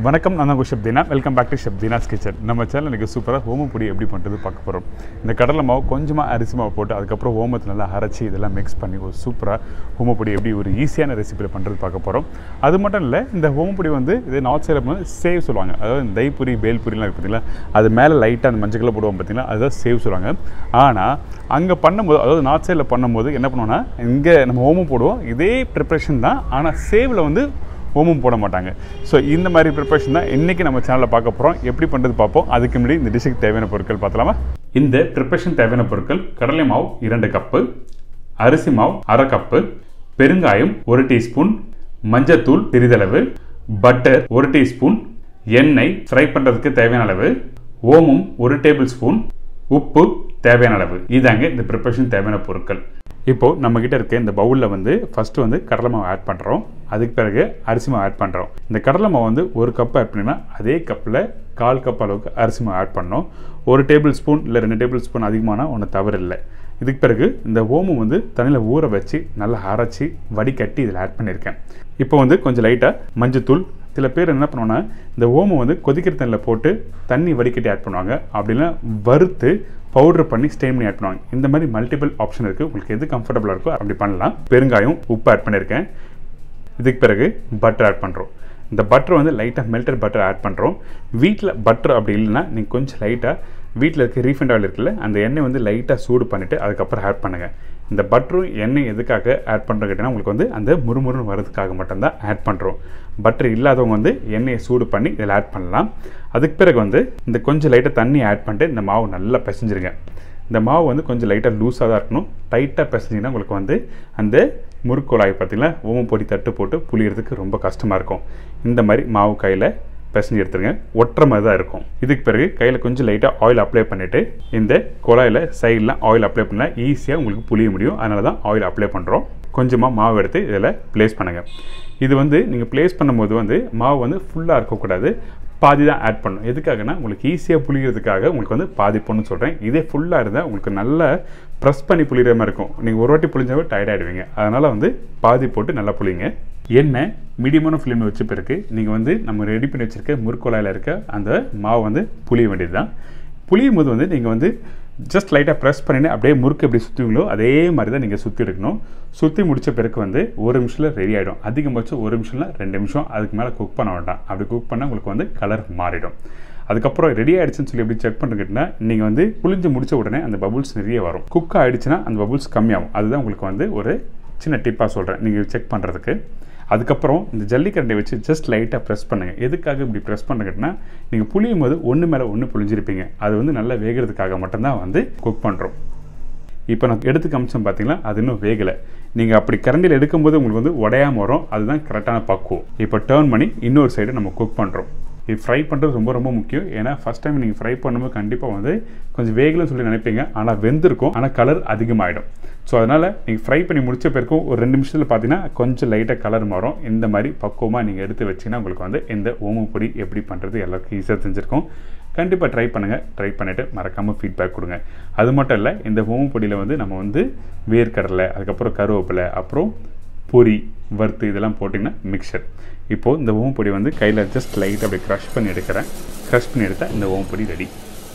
வணக்கம் நான் தான் chef Deena welcome back to chef Deena's kitchen நம்ம சேனல் எனக்கு சூப்பராக ஓம பொடி எப்படி பண்ணுறது பார்க்க போகிறோம் இந்த கடலை மாவு கொஞ்சமாக அரிசி மாவு போட்டு அதுக்கப்புறம் ஓமத்தை நல்லா அரைச்சி இதெல்லாம் மிக்ஸ் பண்ணி ஒரு சூப்பராக ஓம பொடி எப்படி ஒரு ஈஸியான ரெசிபியில் பண்ணுறது பார்க்க போகிறோம் அது மட்டும் இல்லை இந்த ஓம பொடி வந்து இது நார்த் சைடில் வந்து சேவ் சொல்லுவாங்க அதாவது இந்த தைப்பொரி பேல்புரிலாம் இருக்குது பார்த்தீங்களா அது மேலே லைட்டாக அந்த மஞ்சள் கலர் போடுவோம் பார்த்தீங்களா அதுதான் சேவ் சொல்லுவாங்க ஆனால் அங்கே பண்ணும்போது அதாவது நார்த் சைடில் பண்ணும்போது என்ன பண்ணுவோம்னா இங்கே நம்ம ஓமம் போடுவோம் இதே ப்ரிப்ரேஷன் தான் ஆனால் சேவில் வந்து ஓமம் போட மாட்டாங்க ஸோ இந்த மாதிரி ப்ரிப்பரேஷன் தான் இன்றைக்கி நம்ம சேனலில் பார்க்க போகிறோம் எப்படி பண்ணுறது பார்ப்போம் அதுக்கு முன்னாடி இந்த டிஷ்ஷுக்கு தேவையான பொருட்கள் பார்த்தலாமா இந்த ப்ரிப்பரேஷன் தேவையான பொருட்கள் கடலை மாவு இரண்டு கப்பு அரிசி மாவு அரை கப்பு பெருங்காயம் ஒரு டீஸ்பூன் மஞ்சத்தூள் சிறிதளவு பட்டர் ஒரு டீஸ்பூன் எண்ணெய் ஃப்ரை பண்ணுறதுக்கு தேவையான அளவு ஓமம் ஒரு டேபிள் ஸ்பூன் உப்பு தேவையான அளவு இதாங்க இந்த ப்ரிப்பரேஷன் தேவையான பொருட்கள் இப்போ நம்ம கிட்ட இருக்க இந்த பவுலில் வந்து ஃபர்ஸ்ட் வந்து கடலை மாவு ஆட் பண்ணுறோம் அதுக்கு பிறகு அரிசி மாவு ஆட் பண்ணுறோம் இந்த கடலை மாவு வந்து ஒரு கப் ஆட் பண்ணிங்கன்னா அதே கப்பில் கால் கப் அளவுக்கு அரிசி மாவு ஆட் பண்ணோம் ஒரு டேபிள் ஸ்பூன் இல்லை ரெண்டு டேபிள் ஸ்பூன் அதிகமான ஒன்று தவறு இல்லை இதுக்கு பிறகு இந்த ஓமம் வந்து தண்ணியில் ஊற வச்சு நல்லா அரைச்சி வடிகட்டி இதில் ஆட் பண்ணியிருக்கேன் இப்போ வந்து கொஞ்சம் லைட்டாக மஞ்சத்தூள் சில பேர் என்ன பண்ணுவாங்கன்னா இந்த ஓமம் வந்து கொதிக்கிற தண்ணியில் போட்டு தண்ணி வடிகட்டி ஆட் பண்ணுவாங்க அப்படின்னா வறுத்து பவுடர் பண்ணி ஸ்டெயின் பண்ணி ஆட் பண்ணுவாங்க இந்த மாதிரி மல்டிபிள் ஆப்ஷன் இருக்குது உங்களுக்கு எது கம்ஃபர்டபுளாக இருக்கோ அப்படி பண்ணலாம் பெருங்காயம் உப்பு ஆட் பண்ணியிருக்கேன் இதுக்கு பிறகு பட்டர் ஆட் பண்ணுறோம் இந்த பட்டர் வந்து லைட்டாக மெல்டட் பட்டர் ஆட் பண்ணுறோம் வீட்டில் பட்டர் அப்படி இல்லைன்னா நீங்கள் கொஞ்சம் லைட்டாக வீட்டில் இருக்க ரீஃபண்ட் ஆயில் இருக்குல்ல அந்த எண்ணெய் வந்து லைட்டாக சூடு பண்ணிவிட்டு அதுக்கப்புறம் ஆட் பண்ணுங்கள் இந்த பட்டரும் எண்ணெய் எதுக்காக ஆட் பண்ணுறது கேட்டிங்கன்னா உங்களுக்கு வந்து அந்த முறுமுறுன்னு வரதுக்காக மட்டும்தான் ஆட் பண்ணுறோம் பட்டர் இல்லாதவங்க வந்து எண்ணெயை சூடு பண்ணி இதில் ஆட் பண்ணலாம் அதுக்கு பிறகு வந்து இந்த கொஞ்சம் லைட்டாக தண்ணி ஆட் பண்ணிட்டு இந்த மாவு நல்லா பிசைஞ்சிருங்க இந்த மாவு வந்து கொஞ்சம் லைட்டாக லூஸாக தான் இருக்கணும் டைட்டாக பிசைஞ்சிங்கன்னா உங்களுக்கு வந்து அந்த முறுக்குழாய் பார்த்தீங்கன்னா ஓமம் பொடி தட்டு போட்டு புளியறதுக்கு ரொம்ப கஷ்டமாக இருக்கும் இந்த மாதிரி மாவு கையில் பிசைஞ்சு எடுத்துருங்க ஒட்டுற மாதிரி தான் இருக்கும் இதுக்கு பிறகு கையில் கொஞ்சம் லைட்டாக ஆயில் அப்ளை பண்ணிவிட்டு இந்த குழாயில் சைடில் ஆயில் அப்ளை பண்ணால் ஈஸியாக உங்களுக்கு புளிய முடியும் அதனால தான் ஆயில் அப்ளை பண்ணுறோம் கொஞ்சமாக மாவு எடுத்து இதில் ப்ளேஸ் பண்ணுங்கள் இது வந்து நீங்கள் ப்ளேஸ் பண்ணும்போது வந்து மாவு வந்து ஃபுல்லாக இருக்கக்கூடாது பாதி தான் ஆட் பண்ணும் எதுக்காகனா உங்களுக்கு ஈஸியாக புளிகிறதுக்காக உங்களுக்கு வந்து பாதி பொண்ணு சொல்கிறேன் இதே ஃபுல்லாக இருந்தால் உங்களுக்கு நல்லா ப்ரெஸ் பண்ணி புளிகிற மாதிரி இருக்கும் நீங்கள் ஒரு வாட்டி புளிஞ்சாவே டயர்ட் ஆகிடுவீங்க அதனால் வந்து பாதி போட்டு நல்லா புளிங்க எண்ணெய் மீடியமான ஃப்ளேமில் வச்ச பிறகு நீங்கள் வந்து நம்ம ரெடி பண்ணி வச்சுருக்க முறுக்குழாயில் இருக்க அந்த மாவு வந்து புளிய வேண்டியது தான் புளியும் போது வந்து நீங்கள் வந்து ஜஸ்ட் லைட்டாக ப்ரெஸ் பண்ணிட்டு அப்படியே முறுக்கு எப்படி சுற்றுவீங்களோ அதே மாதிரி தான் நீங்கள் சுற்றி எடுக்கணும் சுற்றி முடித்த பிறகு வந்து ஒரு நிமிஷத்தில் ரெடி ஆகிடும் அதிகபட்சம் ஒரு நிமிஷம்ல ரெண்டு நிமிஷம் அதுக்கு மேலே குக் பண்ண வேண்டாம் அப்படி குக் பண்ணால் உங்களுக்கு வந்து கலர் மாறிடும் அதுக்கப்புறம் ரெடி ஆகிடுச்சுன்னு சொல்லி எப்படி செக் பண்ணுறதுக்கிட்டனா நீங்கள் வந்து புளிஞ்சு முடிச்ச உடனே அந்த பபுள்ஸ் நிறைய வரும் குக் ஆகிடுச்சுன்னா அந்த பபுள்ஸ் கம்மியாகும் அதுதான் உங்களுக்கு வந்து ஒரு சின்ன டிப்பாக சொல்கிறேன் நீங்கள் செக் பண்ணுறதுக்கு அதுக்கப்புறம் இந்த ஜல்லிக்கரண்டை வச்சு ஜஸ்ட் லைட்டாக ப்ரெஸ் பண்ணுங்கள் எதுக்காக இப்படி ப்ரெஸ் பண்ணுங்கன்னா நீங்கள் புளியும் போது ஒன்று மேலே ஒன்று புளிஞ்சிருப்பீங்க அது வந்து நல்லா வேகிறதுக்காக மட்டும்தான் வந்து குக் பண்ணுறோம் இப்போ நான் எடுத்து காமிச்சோம் பார்த்தீங்களா அது இன்னும் வேகலை நீங்கள் அப்படி கரண்டியில் எடுக்கும்போது உங்களுக்கு வந்து உடையாம வரும் அதுதான் கரெக்டான பக்குவம் இப்போ டேர்ன் பண்ணி இன்னொரு சைடு நம்ம குக் பண்ணுறோம் இது ஃப்ரை பண்ணுறது ரொம்ப ரொம்ப முக்கியம் ஏன்னா ஃபஸ்ட் டைம் நீங்கள் ஃப்ரை பண்ணும்போது கண்டிப்பாக வந்து கொஞ்சம் வேகலன்னு சொல்லி நினைப்பீங்க ஆனால் வெந்திருக்கும் ஆனால் கலர் அதிகமாகிடும் ஸோ அதனால் நீங்கள் ஃப்ரை பண்ணி முடிச்ச பிறக்கும் ஒரு ரெண்டு நிமிஷத்தில் பார்த்தீங்கன்னா கொஞ்சம் லைட்டாக கலர் மாறும் இந்த மாதிரி பக்குவமாக நீங்கள் எடுத்து வச்சிங்கன்னா உங்களுக்கு வந்து இந்த ஓம பொடி எப்படி பண்ணுறது எல்லாருக்கும் ஈஸியாக தெரிஞ்சிருக்கும் கண்டிப்பாக ட்ரை பண்ணுங்கள் ட்ரை பண்ணிவிட்டு மறக்காமல் ஃபீட்பேக் கொடுங்க அது மட்டும் இல்லை இந்த ஓம பொடியில் வந்து நம்ம வந்து வேர்க்கடலை அதுக்கப்புறம் கருவேப்பிலை அப்புறம் பொரி வறுத்து இதெல்லாம் போட்டிங்கன்னா மிக்சர் இப்போது இந்த ஓமப்பொடி வந்து கையில் ஜஸ்ட் லைட் அப்படி க்ரஷ் பண்ணி எடுக்கிறேன் க்ரஷ் பண்ணி எடுத்தால் இந்த ஓமப்பொடி ரெடி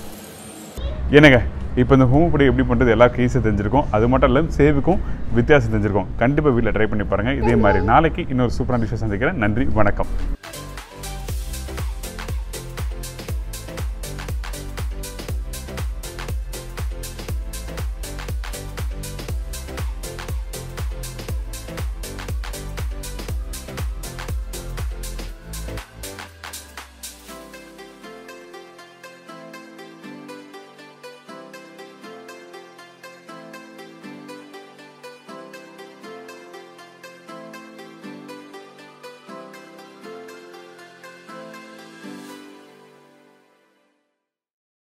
என்னங்க இப்போ இந்த ஹோமப்பொடி எப்படி பண்ணுறது எல்லாருக்கும் ஈஸியாக தெரிஞ்சிருக்கும் அது மட்டும் இல்லை சேவுக்கும் வித்தியாசம் தெரிஞ்சிருக்கும் கண்டிப்பாக வீட்டில் ட்ரை பண்ணி பாருங்கள் இதே மாதிரி நாளைக்கு இன்னொரு சூப்பரான டிஷ்ஷை சந்திக்கிறேன் நன்றி வணக்கம்